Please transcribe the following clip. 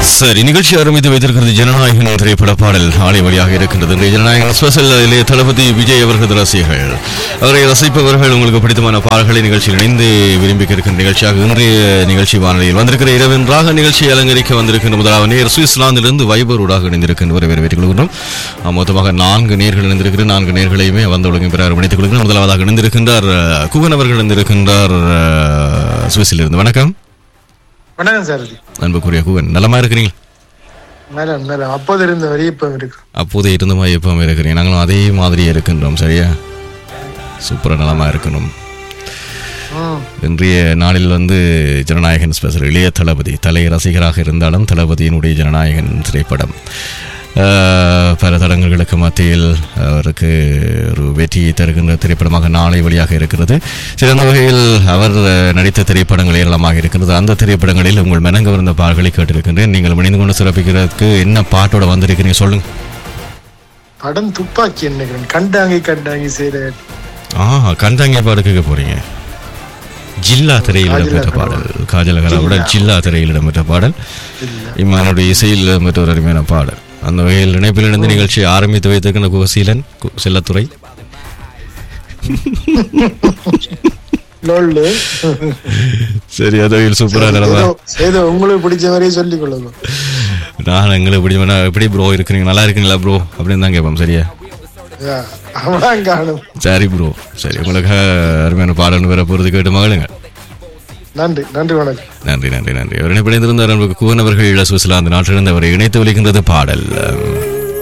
சரி நிகழ்ச்சி ஆரம்பித்து வைத்திருக்கிறது ஜனநாயகன் திரைப்பட பாடல் ஆலை வழியாக இருக்கின்றது இன்றைய ஜனநாயகன் ஸ்பெஷல் இளைய தளபதி விஜய் அவர்களது ரசிகர்கள் அவரை ரசிப்பவர்கள் உங்களுக்கு பிடித்தமான பாடல்களை நிகழ்ச்சியில் இணைந்து விரும்பி இருக்கின்ற நிகழ்ச்சியாக இன்றைய நிகழ்ச்சி வானொலியில் வந்திருக்கிற இரவின் ராக நிகழ்ச்சியை அலங்கரிக்க வந்திருக்கின்ற முதலாவது நேர் சுவிட்சர்லாந்திலிருந்து வைபரூடாக இணைந்திருக்கின்றவரை வரவேற்றுக் கொள்கிறோம் ஆ, மொத்தமாக நான்கு நேர்கள் இணைந்திருக்கிற நான்கு நேர்களையுமே வந்த ஒழுங்கு பிறர் இணைத்துக் கொள்கிறோம் முதலாவதாக இணைந்திருக்கின்றார் அஹ், குகன் அவர்கள் இணைந்திருக்கின்றார் அஹ், சுவிஸிலிருந்து வணக்கம் வணக்கம் சார் அன்புக்குரிய குகன் நலமா இருக்கிறீங்க மேல மேல அப்போது இருந்த வரி இப்ப இருக்கு அப்போதே இருந்த மாதிரி எப்பவுமே இருக்கிறீங்க நாங்களும் அதே மாதிரி இருக்கின்றோம் சரியா சூப்பராக நலமா இருக்கணும் ம். இன்றைய நாளில் வந்து ஜனநாயகன் ஸ்பெஷல் இளைய தளபதி தலை ரசிகராக இருந்தாலும் தளபதியினுடைய ஜனநாயகன் திரைப்படம் ஆஹ், பல தடங்களுக்கு மத்தியில் அவருக்கு ஒரு வெற்றியை தருகின்ற திரைப்படமாக நாளை வழியாக இருக்கிறது சிறந்த வகையில் அவர் அஹ், நடித்த திரைப்படங்கள் ஏராளமாக இருக்கிறது அந்த திரைப்படங்களில் உங்கள் மனங்கவர்ந்த பாடல்களை கேட்டிருக்கின்றேன் நீங்கள் இணைந்து கொண்டு சிறப்பிக்கிறதுக்கு என்ன பாட்டோட வந்திருக்கிறீங்க சொல்லுங்க படம் துப்பாக்கி நினைக்கிறேன் கண்டாங்கி கண்டாங்கி செய்த ஆ கண்டாங்க பாடு கேட்க போறீங்க ஜில்லா திரையில் காஜல் இடம்பெற்ற அகர்வால். பாடல் காஜல் அகராவுடன் ஜில்லா திரையில் இடம்பெற்ற பாடல் இம்மானுடைய இசையில் இடம்பெற்ற ஒரு அருமையான பாடல் அந்த வகையில் இணைப்பில் இணைந்து நிகழ்ச்சியை ஆரம்பித்து வைத்திருக்கின்ற குகசீலன் கு- செல்லத்துறை லோல்லு சரி அது வகையில் சூப்பராக நிலவா ஏதோ- ஏதோ உங்களுக்கு பிடிச்ச மாதிரியே சொல்லிக் கொள்ளுங்க நான் எங்களுக்கு எப்படி வேணா எப்படி ப்ரோ இருக்கிறீங்க நல்லா இருக்கீங்களா ப்ரோ அப்படின்னு தான் கேட்போம் சரியா யா, அவனாம் காணும் சரி ப்ரோ சரி உங்களுக்கு அருமையான பாடல் வர போகிறது கேட்டு மகளுங்க நன்றி நன்றி வணக்கம் நன்றி நன்றி நன்றி அவர் இணைப்பிணைந்திருந்தார் அன்புக்கு குவன் அவர்கள் சுவிட்சர்லாந்து நாட்டிலிருந்து அவரை இணைத்து ஒலிக்கின்றது பாடல்